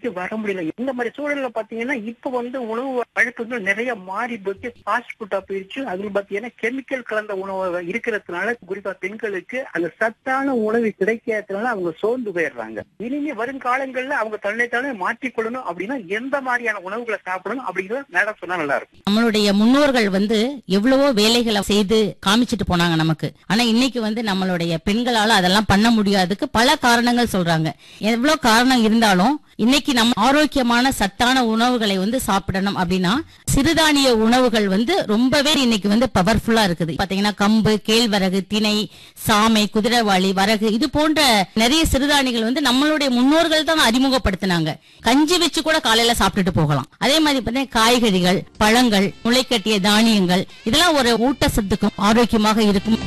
நிலைக்கு வர முடியல இந்த மாதிரி சூழல்ல பாத்தீங்கன்னா இப்ப வந்து உணவு வழக்கங்கள் நிறைய மாறி போச்சு ஃபாஸ்ட் ஃபுட்டா போயிடுச்சு அதுல பாத்தீங்கன்னா கெமிக்கல் கலந்த உணவு இருக்கிறதுனால குறிப்பா பெண்களுக்கு அந்த சத்தான உணவு கிடைக்காததுனால அவங்க சோர்ந்து போயிடுறாங்க இனிமே வருங்காலங்கள்ல அவங்க தன்னை தானே மாற்றிக்கொள்ளணும் அப்படின்னா எந்த மாதிரியான உணவுகளை சாப்பிடணும் அப்படிங்கறத மேடம் சொன்னா நல்லா இருக்கும் நம்மளுடைய முன்னோர்கள் வந்து எவ்வளவோ வேலைகளை செய்து காமிச்சிட்டு போனாங்க நமக்கு ஆனா இன்னைக்கு வந்து நம்மளுடைய பெண்களால அதெல்லாம் பண்ண முடியாதுக்கு பல காரணங்கள் சொல்றாங்க எவ்வளவு காரணம் இருந்தாலும் இன்னைக்கு நம்ம ஆரோக்கியமான சத்தான உணவுகளை வந்து சாப்பிடணும் அப்படின்னா சிறுதானிய உணவுகள் வந்து ரொம்பவே இன்னைக்கு வந்து பவர்ஃபுல்லா இருக்குது பாத்தீங்கன்னா கம்பு கேழ்வரகு திணை சாமை குதிரைவாளி வரகு இது போன்ற நிறைய சிறுதானியங்கள் வந்து நம்மளுடைய முன்னோர்கள் தான் அறிமுகப்படுத்தினாங்க கஞ்சி வச்சு கூட காலையில சாப்பிட்டுட்டு போகலாம் அதே மாதிரி பார்த்தீங்கன்னா காய்கறிகள் பழங்கள் முளைக்கட்டிய தானியங்கள் இதெல்லாம் ஒரு ஊட்டச்சத்துக்கும் ஆரோக்கியமாக இருக்கும்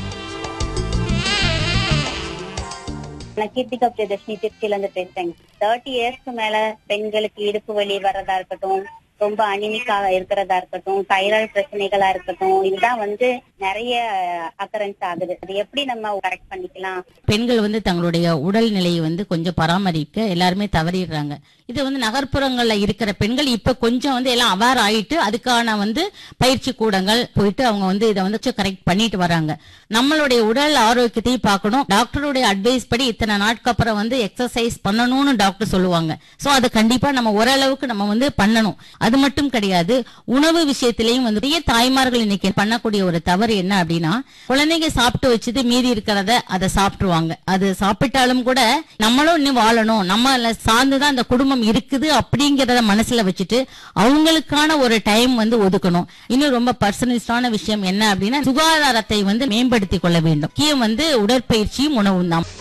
நான் கீர்த்திகா பிரியதர்ஷினி திருச்சியில இருந்து பேசுறேங்க தேர்ட்டி இயர்ஸ்க்கு மேல பெண்களுக்கு இடுப்பு வலி வர்றதா இருக்கட்டும் ரொம்ப அனிமிக்கா இருக்கிறதா இருக்கட்டும் தைராய்டு பிரச்சனைகளா இருக்கட்டும் இதுதான் வந்து நிறைய அக்கரன்ஸ் ஆகுது அது எப்படி நம்ம கரெக்ட் பண்ணிக்கலாம் பெண்கள் வந்து தங்களுடைய உடல் நிலையை வந்து கொஞ்சம் பராமரிக்க எல்லாருமே தவறிடுறாங்க இது வந்து நகர்ப்புறங்கள்ல இருக்கிற பெண்கள் இப்ப கொஞ்சம் வந்து எல்லாம் அவேர் ஆயிட்டு அதுக்கான வந்து பயிற்சி கூடங்கள் போயிட்டு அவங்க வந்து இதை வந்து கரெக்ட் பண்ணிட்டு வராங்க நம்மளுடைய உடல் ஆரோக்கியத்தையும் பார்க்கணும் டாக்டருடைய அட்வைஸ் படி இத்தனை நாட்கு அப்புறம் வந்து எக்ஸசைஸ் பண்ணணும்னு டாக்டர் சொல்லுவாங்க சோ அது கண்டிப்பா நம்ம ஓரளவுக்கு நம்ம வந்து பண்ணணும் அது மட்டும் கிடையாது உணவு விஷயத்திலையும் வந்து நிறைய தாய்மார்கள் இன்னைக்கு பண்ணக்கூடிய ஒரு தவறு என்ன அப்படின்னா குழந்தைங்க சாப்பிட்டு வச்சது மீதி இருக்கிறத அதை சாப்பிட்டுருவாங்க அது சாப்பிட்டாலும் கூட நம்மளும் இன்னும் வாழணும் நம்ம சார்ந்துதான் அந்த குடும்பம் இருக்குது அப்படிங்கறத மனசுல வச்சுட்டு அவங்களுக்கான ஒரு டைம் வந்து ஒதுக்கணும் இன்னும் ரொம்ப பர்சனலிஸ்டான விஷயம் என்ன அப்படின்னா சுகாதாரத்தை வந்து மேம்படுத்திக் கொள்ள வேண்டும் முக்கியம் வந்து உடற்பயிற்சியும் உணவும் தான்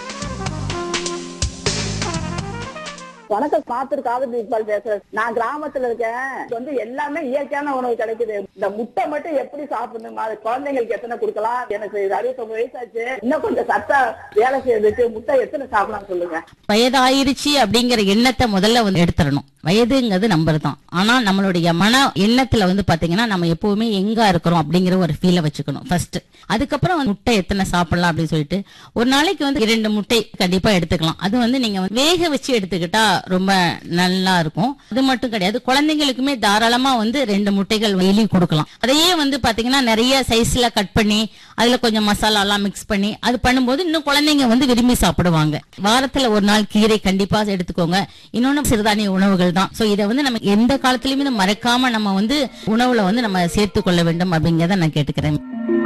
வணக்கம் காத்தூர் காதல் இக்பால் பேசுறேன் நான் கிராமத்துல இருக்கேன் இங்க வந்து எல்லாமே இயற்கையான உணவு கிடைக்குது இந்த முட்டை மட்டும் எப்படி சாப்பிடணும் அது குழந்தைங்களுக்கு எத்தனை கொடுக்கலாம் எனக்கு அறுபத்தொன்பது வயசாச்சு இன்னும் கொஞ்சம் சத்தா வேலை செய்யறதுக்கு முட்டை எத்தனை சாப்பிடலாம் சொல்லுங்க வயதாயிருச்சு அப்படிங்கிற எண்ணத்தை முதல்ல வந்து எடுத்துடணும் வயதுங்கிறது நம்பர் தான் ஆனா நம்மளுடைய மன எண்ணத்துல வந்து பாத்தீங்கன்னா நம்ம எப்பவுமே எங்க இருக்கிறோம் அப்படிங்கிற ஒரு ஃபீலை வச்சுக்கணும் ஃபர்ஸ்ட் அதுக்கப்புறம் வந்து முட்டை எத்தனை சாப்பிடலாம் அப்படின்னு சொல்லிட்டு ஒரு நாளைக்கு வந்து இரண்டு முட்டை கண்டிப்பா எடுத்துக்கலாம் அது வந்து நீங்க வந்து வேக வச்சு எடுத்துக்கிட்டா ரொம்ப நல்லா இருக்கும் அது மட்டும் கிடையாது குழந்தைங்களுக்குமே தாராளமா வந்து ரெண்டு முட்டைகள் வெளியே கொடுக்கலாம் அதையே வந்து பாத்தீங்கன்னா நிறைய சைஸ்ல கட் பண்ணி அதுல கொஞ்சம் மசாலா எல்லாம் மிக்ஸ் பண்ணி அது பண்ணும்போது இன்னும் குழந்தைங்க வந்து விரும்பி சாப்பிடுவாங்க வாரத்துல ஒரு நாள் கீரை கண்டிப்பா எடுத்துக்கோங்க இன்னொன்னு சிறுதானிய உணவுகள் தான் சோ இதை வந்து நம்ம எந்த காலத்திலயுமே இதை மறக்காம நம்ம வந்து உணவுல வந்து நம்ம சேர்த்து கொள்ள வேண்டும் அப்படிங்கறத நான் கேட்டுக்கிறேன்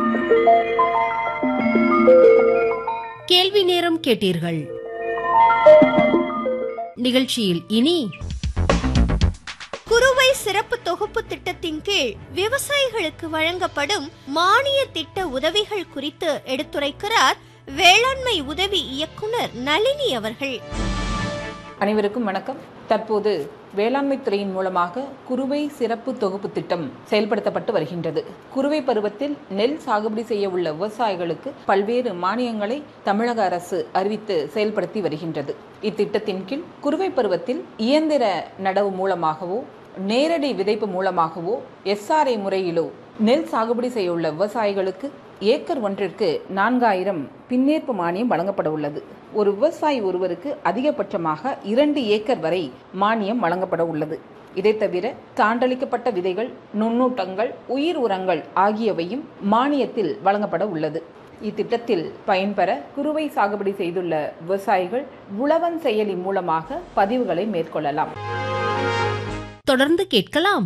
கேள்வி நேரம் கேட்டீர்கள் நிகழ்ச்சியில் இனி குறுவை சிறப்பு தொகுப்பு திட்டத்தின் கீழ் விவசாயிகளுக்கு வழங்கப்படும் மானிய திட்ட உதவிகள் குறித்து எடுத்துரைக்கிறார் வேளாண்மை உதவி இயக்குனர் நளினி அவர்கள் அனைவருக்கும் வணக்கம் தற்போது வேளாண்மை துறையின் மூலமாக குறுவை சிறப்பு தொகுப்பு திட்டம் செயல்படுத்தப்பட்டு வருகின்றது குறுவை பருவத்தில் நெல் சாகுபடி செய்ய உள்ள விவசாயிகளுக்கு பல்வேறு மானியங்களை தமிழக அரசு அறிவித்து செயல்படுத்தி வருகின்றது இத்திட்டத்தின் கீழ் குறுவை பருவத்தில் இயந்திர நடவு மூலமாகவோ நேரடி விதைப்பு மூலமாகவோ எஸ்ஆர்ஐ முறையிலோ நெல் சாகுபடி செய்ய உள்ள விவசாயிகளுக்கு ஏக்கர் ஒன்றிற்கு நான்காயிரம் பின்னேற்பு மானியம் வழங்கப்பட உள்ளது ஒரு விவசாயி ஒருவருக்கு அதிகபட்சமாக இரண்டு ஏக்கர் வரை மானியம் வழங்கப்பட உள்ளது இதை தவிர சான்றளிக்கப்பட்ட விதைகள் நுண்ணூட்டங்கள் உயிர் உரங்கள் ஆகியவையும் மானியத்தில் வழங்கப்பட உள்ளது இத்திட்டத்தில் பயன்பெற குறுவை சாகுபடி செய்துள்ள விவசாயிகள் உழவன் செயலி மூலமாக பதிவுகளை மேற்கொள்ளலாம் தொடர்ந்து கேட்கலாம்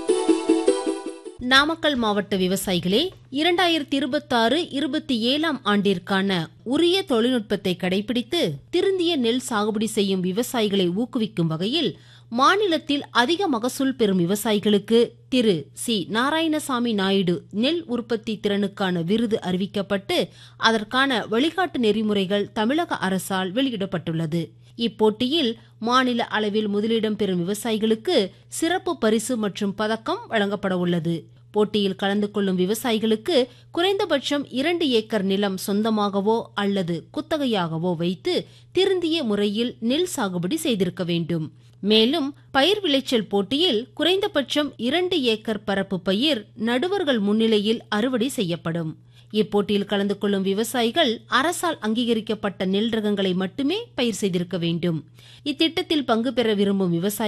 நாமக்கல் மாவட்ட விவசாயிகளே இரண்டாயிரத்தி இருபத்தாறு இருபத்தி ஏழாம் ஆண்டிற்கான உரிய தொழில்நுட்பத்தை கடைபிடித்து திருந்திய நெல் சாகுபடி செய்யும் விவசாயிகளை ஊக்குவிக்கும் வகையில் மாநிலத்தில் அதிக மகசூல் பெறும் விவசாயிகளுக்கு திரு சி நாராயணசாமி நாயுடு நெல் உற்பத்தி திறனுக்கான விருது அறிவிக்கப்பட்டு அதற்கான வழிகாட்டு நெறிமுறைகள் தமிழக அரசால் வெளியிடப்பட்டுள்ளது இப்போட்டியில் மாநில அளவில் முதலிடம் பெறும் விவசாயிகளுக்கு சிறப்பு பரிசு மற்றும் பதக்கம் வழங்கப்பட உள்ளது போட்டியில் கலந்து கொள்ளும் விவசாயிகளுக்கு குறைந்தபட்சம் இரண்டு ஏக்கர் நிலம் சொந்தமாகவோ அல்லது குத்தகையாகவோ வைத்து திருந்திய முறையில் நெல் சாகுபடி செய்திருக்க வேண்டும் மேலும் பயிர் விளைச்சல் போட்டியில் குறைந்தபட்சம் இரண்டு ஏக்கர் பரப்பு பயிர் நடுவர்கள் முன்னிலையில் அறுவடை செய்யப்படும் இப்போட்டியில் கலந்து கொள்ளும் விவசாயிகள் அரசால் அங்கீகரிக்கப்பட்ட நெல் ரகங்களை மட்டுமே பயிர் செய்திருக்க வேண்டும் இத்திட்டத்தில் பங்கு பெற விரும்பும் விவசாயிகள்